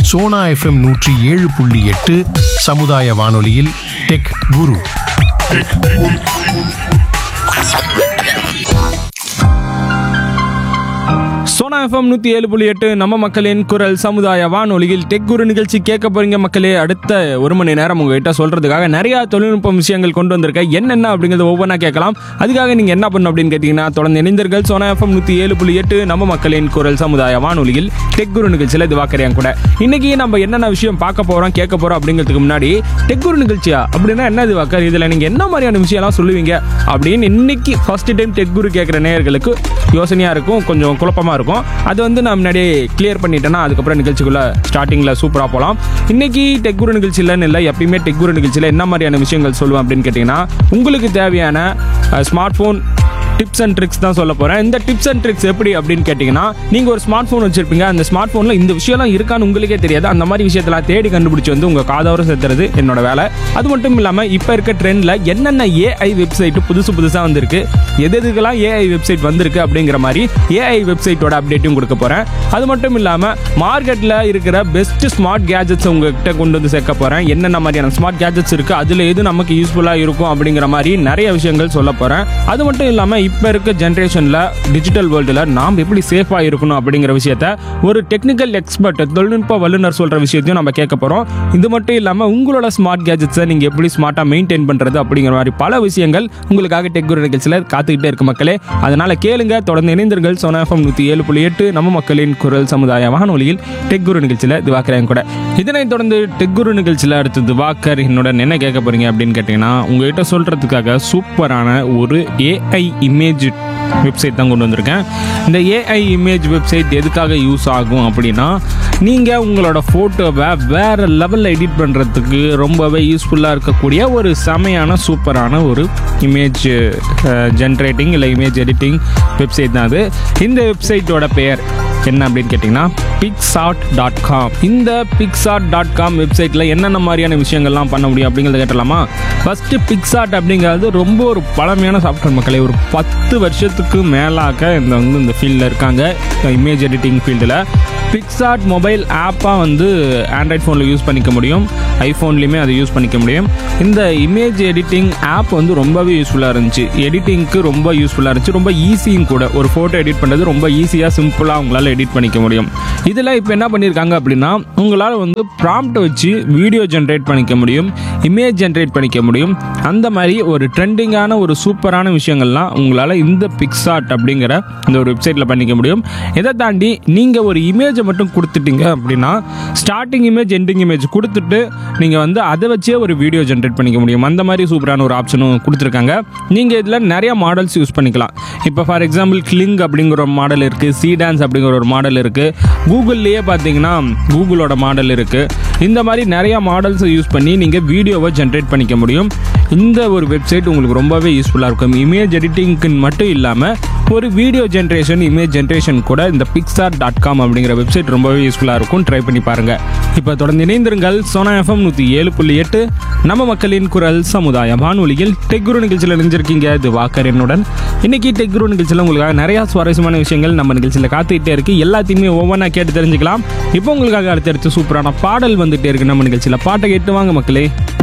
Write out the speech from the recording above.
Sona FM நூற்றி ஏழு புள்ளி எட்டு சமுதாய வானொலியில் டெக் குரு சோனா எஃப்எம் நூற்றி ஏழு புள்ளி எட்டு நம்ம மக்களின் குரல் சமுதாய வானொலியில் டெக் குரு நிகழ்ச்சி கேட்க போறீங்க மக்களே அடுத்த ஒரு மணி நேரம் உங்ககிட்ட சொல்றதுக்காக நிறைய தொழில்நுட்ப விஷயங்கள் கொண்டு வந்திருக்கேன் என்னென்ன அப்படிங்கிறத ஒவ்வொன்றா கேட்கலாம் அதுக்காக நீங்க என்ன பண்ணணும் அப்படின்னு கேட்டீங்கன்னா தொடர்ந்து இணைந்தர்கள் சோனா எஃப்எம் நூற்றி ஏழு புள்ளி எட்டு நம்ம மக்களின் குரல் சமுதாய வானொலியில் டெக் குரு நிகழ்ச்சியில் இது வாக்கறியாங்க கூட இன்னைக்கு நம்ம என்னென்ன விஷயம் பார்க்க போறோம் கேட்க போறோம் அப்படிங்கிறதுக்கு முன்னாடி டெக் குரு நிகழ்ச்சியா அப்படின்னா என்ன இது வாக்கர் இதுல நீங்க என்ன மாதிரியான விஷயம்லாம் சொல்லுவீங்க அப்படின்னு இன்னைக்கு ஃபர்ஸ்ட் டைம் டெக் குரு கேட்குற நேயர்களுக்கு யோசனையாக இருக்கும் கொஞ்சம் குழப்பமாக இருக்கும் அது வந்து நான் முன்னாடியே கிளியர் பண்ணிட்டேன்னா அதுக்கப்புறம் நிகழ்ச்சிக்குள்ளே ஸ்டார்டிங்கில் சூப்பராக போகலாம் இன்னைக்கு டெக்குரு நிகழ்ச்சியிலன்னு இல்லை எப்பயுமே டெக்குரு நிகழ்ச்சியில் என்ன மாதிரியான விஷயங்கள் சொல்லுவேன் அப்படின்னு கேட்டிங்கன்னா உங்களுக்கு தேவையான smartphone tips and tricks தான் சொல்ல போகிறேன் இந்த டிப்ஸ் அண்ட் ட்ரிக்ஸ் எப்படி அப்படின்னு கேட்டிங்கன்னா நீங்கள் ஒரு ஸ்மார்ட் ஃபோன் வச்சிருப்பீங்க அந்த ஸ்மார்ட் ஃபோனில் இந்த விஷயம்லாம் இருக்கான்னு உங்களுக்கே தெரியாது அந்த மாதிரி விஷயத்தெல்லாம் தேடி கண்டுபிடிச்சி வந்து உங்கள் காதோரம் சேர்த்துறது என்னோட வேலை அது மட்டும் இல்லாமல் இப்போ இருக்க ட்ரெண்டில் என்னென்ன ஏஐ வெப்சைட் புதுசு புதுசாக வந்திருக்கு எது எதுக்கெல்லாம் ஏஐ வெப்சைட் வந்திருக்கு அப்படிங்கிற மாதிரி ஏஐ வெப்சைட்டோட அப்டேட்டும் கொடுக்க போகிறேன் அது மட்டும் இல்லாமல் மார்க்கெட்டில் இருக்கிற பெஸ்ட் ஸ்மார்ட் கேஜெட்ஸ் உங்ககிட்ட கொண்டு வந்து சேர்க்க போகிறேன் என்னென்ன மாதிரியான ஸ்மார்ட் கேஜெட்ஸ் இருக்குது அதில் எது நமக்கு யூஸ்ஃபுல்லாக இருக்கும் அப்படிங்கிற மாதிரி நிறைய விஷயங்கள் சொல்ல போகிறேன் அது மட்டும் இல்லாமல் இப்போ இருக்க ஜென்ரேஷனில் டிஜிட்டல் வேர்ல்டில் நாம் எப்படி சேஃபாக இருக்கணும் அப்படிங்கிற விஷயத்த ஒரு டெக்னிக்கல் எக்ஸ்பர்ட் தொழில்நுட்ப வல்லுநர் சொல்கிற விஷயத்தையும் நம்ம கேட்க போகிறோம் இது மட்டும் இல்லாமல் உங்களோட ஸ்மார்ட் கேஜெட்ஸை நீங்கள் எப்படி ஸ்மார்ட்டாக மெயின்டைன் பண்ணுறது அப்படிங்கிற மாதிரி பல விஷயங்கள் உங்களுக்காக டெக் குரு நிகழ்ச்சியில் காத்துக்கிட்டே இருக்கு மக்களே அதனால் கேளுங்க தொடர்ந்து இணைந்தர்கள் சோனா எஃப்எம் நூற்றி ஏழு புள்ளி எட்டு நம்ம மக்களின் குரல் சமுதாய வானொலியில் டெக் குரு நிகழ்ச்சியில் திவாக்கரேன் கூட இதனைத் தொடர்ந்து டெக் குரு நிகழ்ச்சியில் அடுத்து திவாக்கர் என்னுடன் என்ன கேட்க போறீங்க அப்படின்னு கேட்டிங்கன்னா உங்ககிட்ட சொல்கிறதுக்காக சூப்பரான ஒரு ஏஐ இமேஜ் வெப்சைட் தான் கொண்டு வந்திருக்கேன் இந்த ஏஐ இமேஜ் வெப்சைட் எதுக்காக யூஸ் ஆகும் அப்படின்னா நீங்கள் உங்களோட ஃபோட்டோவை வேறு லெவலில் எடிட் பண்ணுறதுக்கு ரொம்பவே யூஸ்ஃபுல்லாக இருக்கக்கூடிய ஒரு செமையான சூப்பரான ஒரு இமேஜ் ஜென்ரேட்டிங் இல்லை இமேஜ் எடிட்டிங் வெப்சைட் தான் அது இந்த வெப்சைட்டோட பெயர் என்ன அப்படின்னு கேட்டிங்கன்னா பிக்ஸாட் டாட் காம் இந்த பிக்ஸாட் டாட் காம் வெப்சைட்டில் என்னென்ன மாதிரியான விஷயங்கள்லாம் பண்ண முடியும் அப்படிங்கிறத கேட்டலாமா ஃபஸ்ட்டு பிக்ஸாட் அப்படிங்கிறது ரொம்ப ஒரு பழமையான சாஃப்ட்வேர் மக்களை ஒரு பத்து வருஷத்துக்கு மேலாக இந்த வந்து இந்த ஃபீல்டில் இருக்காங்க இமேஜ் எடிட்டிங் ஃபீல்டில் பிக்ஸாட் மொபைல் ஆப்பாக வந்து ஆண்ட்ராய்ட் ஃபோனில் யூஸ் பண்ணிக்க முடியும் ஐஃபோன்லேயுமே அதை யூஸ் பண்ணிக்க முடியும் இந்த இமேஜ் எடிட்டிங் ஆப் வந்து ரொம்பவே யூஸ்ஃபுல்லாக இருந்துச்சு எடிட்டிங்க்கு ரொம்ப யூஸ்ஃபுல்லாக இருந்துச்சு ரொம்ப ஈஸியும் கூட ஒரு ஃபோட்டோ எடிட் பண்ணுறது ரொம்ப ஈஸியாக சிம்பிளாக உங்களால் எடிட் பண்ணிக்க முடியும் இதில் இப்போ என்ன பண்ணியிருக்காங்க அப்படின்னா உங்களால் வந்து ப்ராம்ப்ட் வச்சு வீடியோ ஜென்ரேட் பண்ணிக்க முடியும் இமேஜ் ஜென்ரேட் பண்ணிக்க முடியும் அந்த மாதிரி ஒரு ட்ரெண்டிங்கான ஒரு சூப்பரான விஷயங்கள்லாம் உங்களால் இந்த பிக்ஸாட் அப்படிங்கிற இந்த ஒரு வெப்சைட்டில் பண்ணிக்க முடியும் இதை தாண்டி நீங்கள் ஒரு இமேஜை மட்டும் கொடுத்துட்டீங்க அப்படின்னா ஸ்டார்டிங் இமேஜ் எண்டிங் இமேஜ் கொடுத்துட்டு நீங்கள் வந்து அதை வச்சே ஒரு வீடியோ ஜென்ரேட் பண்ணிக்க முடியும் அந்த மாதிரி சூப்பரான ஒரு ஆப்ஷனும் கொடுத்துருக்காங்க நீங்கள் இதில் நிறைய மாடல்ஸ் யூஸ் பண்ணிக்கலாம் இப்போ ஃபார் எக்ஸாம்பிள் கிளிங் அப்படிங்கிற ஒரு மாடல் இருக்குது சி டான்ஸ் அப்படிங்கிற ஒரு மாடல் இருக்குது கூகுள்லேயே பார்த்தீங்கன்னா கூகுளோட மாடல் இருக்குது இந்த மாதிரி நிறைய மாடல்ஸை யூஸ் பண்ணி நீங்கள் வீடியோவை ஜென்ரேட் பண்ணிக்க முடியும் இந்த ஒரு வெப்சைட் உங்களுக்கு ரொம்பவே யூஸ்ஃபுல்லாக இருக்கும் இமேஜ் எடிட்டிங்க்கு மட்டும் இல்லாமல் ஒரு வீடியோ ஜென்ரேஷன் இமேஜ் ஜென்ரேஷன் கூட இந்த பிக்சார் டாட் காம் அப்படிங்கிற வெப்சைட் ரொம்பவே யூஸ்ஃபுல்லாக இருக்கும் ட்ரை பண்ணி பாருங்கள் இப்போ தொடர்ந்து இணைந்திருங்கள் சோனா எஃப்எம் நூற்றி ஏழு புள்ளி எட்டு நம்ம மக்களின் குரல் சமுதாய வானொலியில் டெக்குரு நிகழ்ச்சியில் இணைஞ்சிருக்கீங்க இது வாக்கர் என்னுடன் இன்னைக்கு டெக்குரு நிகழ்ச்சியில் உங்களுக்காக நிறையா சுவாரஸ்யமான விஷயங்கள் நம்ம நிகழ்ச்சியில் காத்துக்கிட்டே இருக்கு எல்லாத்தையுமே ஒவ்வொன்றா கேட்டு தெரிஞ்சுக்கலாம் இப்போ உங்களுக்காக அடுத்தடுத்து சூப்பரான பாடல் வந்துட்டே இருக்கு நம்ம நிகழ்ச்சியில் பாட்டை கேட்டு வாங்க மக்களே